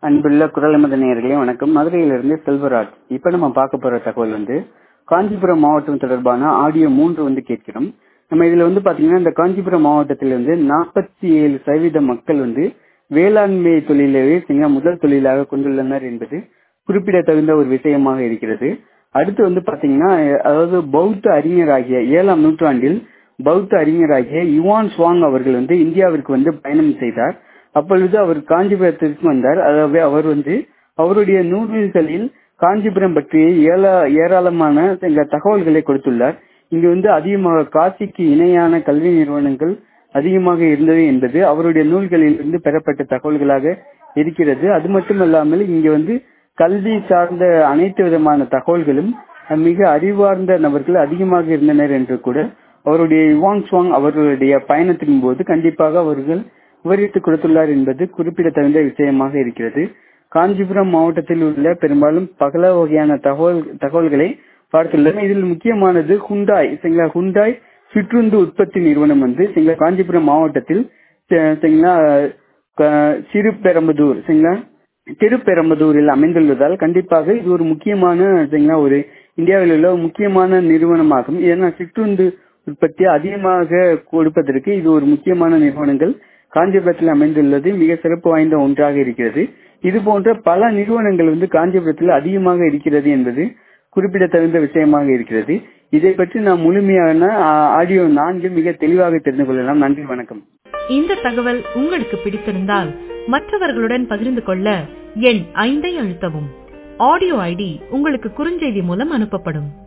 அன்புள்ள குரலமத நேயர்களே வணக்கம் மதுரையிலிருந்து செல்வராஜ் இப்ப நம்ம பார்க்க போற தகவல் வந்து காஞ்சிபுரம் மாவட்டம் தொடர்பான ஆடியோ மூன்று வந்து கேட்கிறோம் நம்ம இதுல வந்து பாத்தீங்கன்னா இந்த காஞ்சிபுரம் மாவட்டத்தில் வந்து நாற்பத்தி ஏழு சதவீத மக்கள் வந்து வேளாண்மை தொழிலவே சரிங்களா முதல் தொழிலாக கொண்டுள்ளனர் என்பது குறிப்பிடத்தகுந்த ஒரு விஷயமாக இருக்கிறது அடுத்து வந்து பாத்தீங்கன்னா அதாவது பௌத்த அறிஞராகிய ஏழாம் நூற்றாண்டில் பௌத்த அறிஞராகிய யுவான் சுவாங் அவர்கள் வந்து இந்தியாவிற்கு வந்து பயணம் செய்தார் அப்பொழுது அவர் காஞ்சிபுரத்திற்கு வந்தார் அதாவது அவர் வந்து அவருடைய நூல்களில் காஞ்சிபுரம் பற்றிய ஏழா ஏராளமான சில தகவல்களை கொடுத்துள்ளார் இங்கு வந்து அதிகமாக காசிக்கு இணையான கல்வி நிறுவனங்கள் அதிகமாக இருந்தது என்பது அவருடைய நூல்களில் இருந்து பெறப்பட்ட தகவல்களாக இருக்கிறது அது மட்டுமல்லாமல் இங்க வந்து கல்வி சார்ந்த அனைத்து விதமான தகவல்களும் மிக அறிவார்ந்த நபர்கள் அதிகமாக இருந்தனர் என்று கூட அவருடைய யுவாங் சுவாங் அவர்களுடைய பயணத்தின் போது கண்டிப்பாக அவர்கள் விவரித்து கொடுத்துள்ளார் என்பது குறிப்பிடத்தகுந்த விஷயமாக இருக்கிறது காஞ்சிபுரம் மாவட்டத்தில் உள்ள பெரும்பாலும் பல வகையான தகவல் தகவல்களை பார்த்துள்ளனர் இதில் முக்கியமானது ஹுண்டாய் சரிங்களா ஹுண்டாய் சிற்றுந்து உற்பத்தி நிறுவனம் வந்து சரிங்களா காஞ்சிபுரம் மாவட்டத்தில் சரிங்களா சிறுபெரம்பதூர் சரிங்களா திருப்பெரம்பதூரில் அமைந்துள்ளதால் கண்டிப்பாக இது ஒரு முக்கியமான சரிங்களா ஒரு இந்தியாவில் உள்ள முக்கியமான நிறுவனமாகும் ஏன்னா சிற்றுந்து உற்பத்தி அதிகமாக கொடுப்பதற்கு இது ஒரு முக்கியமான நிறுவனங்கள் காஞ்சிபுரத்தில் அமைந்துள்ளது மிக சிறப்பு வாய்ந்த ஒன்றாக இருக்கிறது இது போன்ற பல நிறுவனங்கள் வந்து காஞ்சிபுரத்தில் அதிகமாக இருக்கிறது என்பது குறிப்பிடத்தகுந்த விஷயமாக இருக்கிறது இதை பற்றி நாம் முழுமையான ஆடியோ நான்கு மிக தெளிவாக தெரிந்து கொள்ளலாம் நன்றி வணக்கம் இந்த தகவல் உங்களுக்கு பிடித்திருந்தால் மற்றவர்களுடன் பகிர்ந்து கொள்ள எண் ஐந்தை அழுத்தவும் ஆடியோ ஐடி உங்களுக்கு குறுஞ்செய்தி மூலம் அனுப்பப்படும்